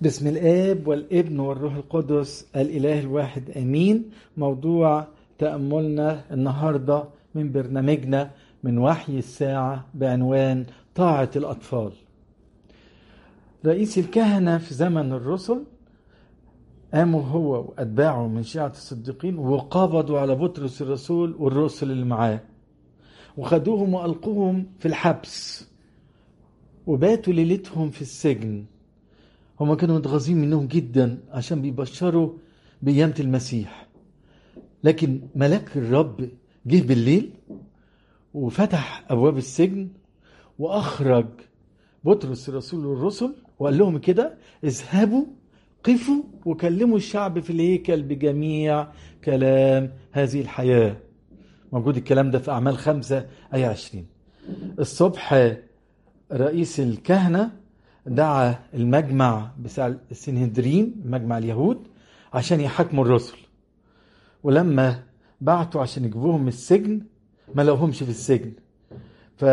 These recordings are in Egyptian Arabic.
بسم الآب والابن والروح القدس الإله الواحد آمين موضوع تأملنا النهاردة من برنامجنا من وحي الساعة بعنوان طاعة الأطفال رئيس الكهنة في زمن الرسل قاموا هو وأتباعه من شيعة الصديقين وقبضوا على بطرس الرسول والرسل اللي معاه وخدوهم وألقوهم في الحبس وباتوا ليلتهم في السجن هما كانوا متغاظين منهم جدا عشان بيبشروا بقيامة المسيح لكن ملاك الرب جه بالليل وفتح أبواب السجن وأخرج بطرس الرسول والرسل وقال لهم كده اذهبوا قفوا وكلموا الشعب في الهيكل بجميع كلام هذه الحياة موجود الكلام ده في أعمال خمسة أي عشرين الصبح رئيس الكهنة دعا المجمع بتاع السنهدرين مجمع اليهود عشان يحاكموا الرسل ولما بعتوا عشان يجيبوهم من السجن ما لقوهمش في السجن ف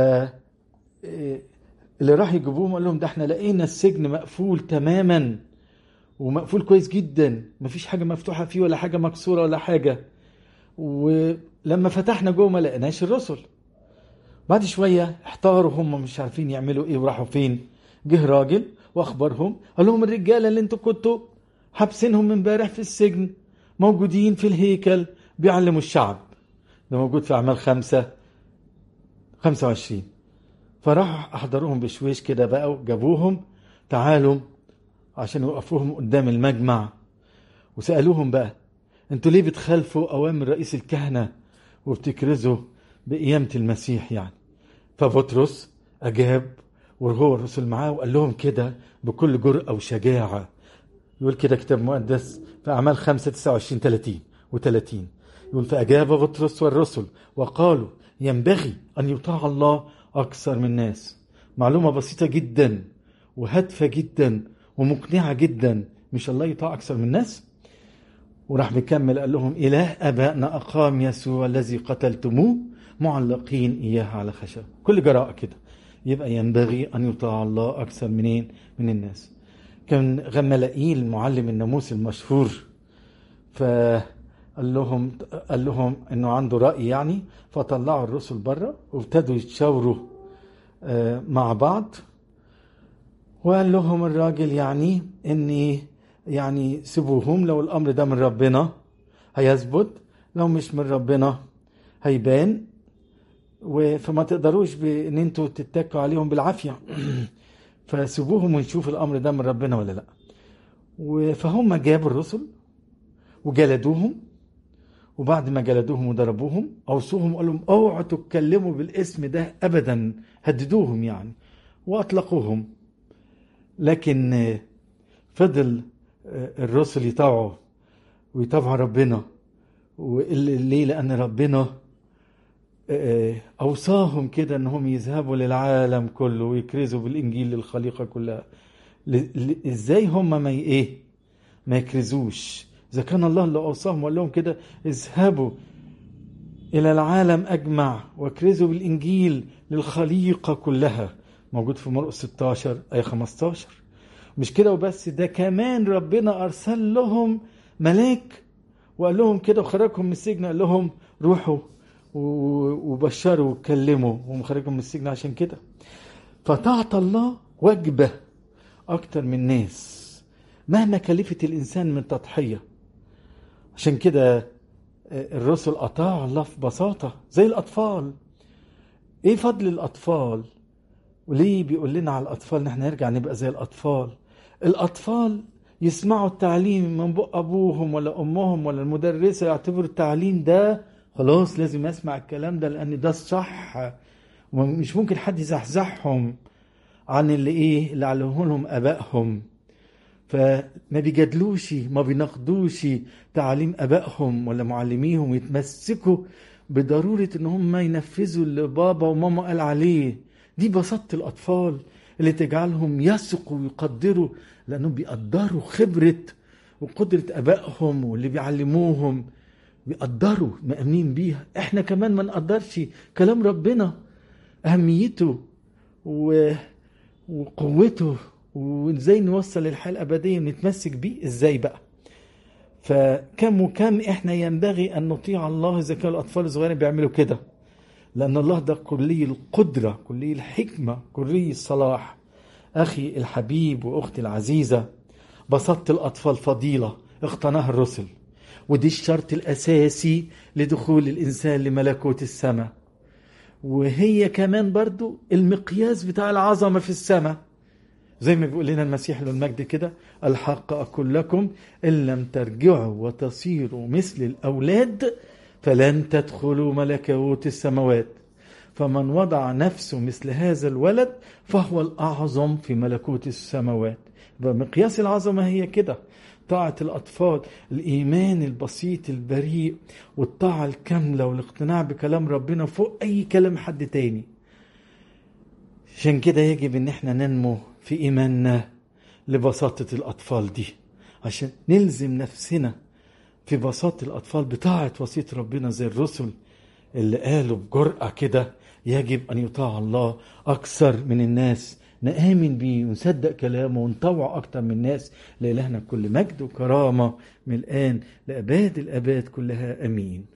اللي راح يجيبوهم قال لهم ده احنا لقينا السجن مقفول تماما ومقفول كويس جدا مفيش حاجه مفتوحه فيه ولا حاجه مكسوره ولا حاجه ولما فتحنا جوه ما لقيناش الرسل بعد شويه احتاروا هم مش عارفين يعملوا ايه وراحوا فين جه راجل واخبرهم قال لهم الرجاله اللي انتوا كنتوا حابسينهم من امبارح في السجن موجودين في الهيكل بيعلموا الشعب ده موجود في اعمال خمسة خمسة وعشرين فراحوا احضروهم بشويش كده بقى وجابوهم تعالوا عشان يوقفوهم قدام المجمع وسألوهم بقى انتوا ليه بتخالفوا اوامر رئيس الكهنة وبتكرزوا بقيامة المسيح يعني فبطرس اجاب وهو الرسل معاه وقال لهم كده بكل جرأة وشجاعة يقول كده كتاب مقدس في أعمال 5 29 30 و30 يقول فأجاب بطرس والرسل وقالوا ينبغي أن يطاع الله أكثر من الناس معلومة بسيطة جدا وهادفة جدا ومقنعة جدا مش الله يطاع أكثر من الناس وراح مكمل قال لهم إله أبائنا أقام يسوع الذي قتلتموه معلقين إياه على خشب كل جراءة كده يبقى ينبغي أن يطاع الله أكثر منين من الناس كان غملائيل معلم الناموس المشهور فقال لهم قال لهم انه عنده راي يعني فطلعوا الرسل بره وابتدوا يتشاوروا مع بعض وقال لهم الراجل يعني اني يعني سيبوهم لو الامر ده من ربنا هيثبت لو مش من ربنا هيبان فما تقدروش بان انتوا تتكوا عليهم بالعافيه فسيبوهم ونشوف الامر ده من ربنا ولا لا فهم جابوا الرسل وجلدوهم وبعد ما جلدوهم وضربوهم اوصوهم قال لهم اوعوا تتكلموا بالاسم ده ابدا هددوهم يعني واطلقوهم لكن فضل الرسل يطاوعوا ويتابعوا ربنا ليه لان ربنا اوصاهم كده انهم يذهبوا للعالم كله ويكرزوا بالانجيل للخليقه كلها ازاي هم ما ايه ما يكرزوش اذا كان الله اللي اوصاهم وقال لهم كده اذهبوا الى العالم اجمع واكرزوا بالانجيل للخليقه كلها موجود في مرقس 16 اي 15 مش كده وبس ده كمان ربنا ارسل لهم ملاك وقال لهم كده وخرجهم من السجن قال لهم روحوا وبشروا واتكلموا ومخرجهم من السجن عشان كده فطاعة الله وجبة أكتر من الناس مهما كلفت الإنسان من تضحية عشان كده الرسل أطاعوا الله في بساطة زي الأطفال إيه فضل الأطفال وليه بيقول لنا على الأطفال نحن نرجع نبقى زي الأطفال الأطفال يسمعوا التعليم من بق أبوهم ولا أمهم ولا المدرسة يعتبروا التعليم ده خلاص لازم اسمع الكلام ده لان ده الصح ومش ممكن حد يزحزحهم عن اللي ايه اللي علموه لهم ابائهم فما بيجادلوش ما بيناقضوش تعاليم ابائهم ولا معلميهم ويتمسكوا بضروره ان هم ينفذوا اللي بابا وماما قال عليه دي بساطه الاطفال اللي تجعلهم يثقوا ويقدروا لانهم بيقدروا خبره وقدره ابائهم واللي بيعلموهم بيقدروا مأمنين بيها احنا كمان ما نقدرش كلام ربنا اهميته و... وقوته وازاي نوصل للحياه الابديه ونتمسك بيه ازاي بقى فكم وكم احنا ينبغي ان نطيع الله اذا كانوا الاطفال الصغيرين بيعملوا كده لان الله ده كلي القدره كلي الحكمه كلي الصلاح اخي الحبيب واختي العزيزه بسطت الاطفال فضيله اقتناها الرسل ودي الشرط الاساسي لدخول الانسان لملكوت السماء وهي كمان برضو المقياس بتاع العظمه في السماء زي ما بيقول لنا المسيح له المجد كده الحق أقول لكم إن لم ترجعوا وتصيروا مثل الأولاد فلن تدخلوا ملكوت السماوات فمن وضع نفسه مثل هذا الولد فهو الأعظم في ملكوت السماوات بمقياس العظمة هي كده طاعة الأطفال الإيمان البسيط البريء والطاعة الكاملة والاقتناع بكلام ربنا فوق أي كلام حد تاني عشان كده يجب ان احنا ننمو في ايماننا لبساطة الاطفال دي عشان نلزم نفسنا في بساطة الاطفال بطاعة وصية ربنا زي الرسل اللي قالوا بجرأة كده يجب ان يطاع الله اكثر من الناس نآمن بيه ونصدق كلامه ونطوع أكتر من الناس لإلهنا كل مجد وكرامة من الآن لأباد الأباد كلها أمين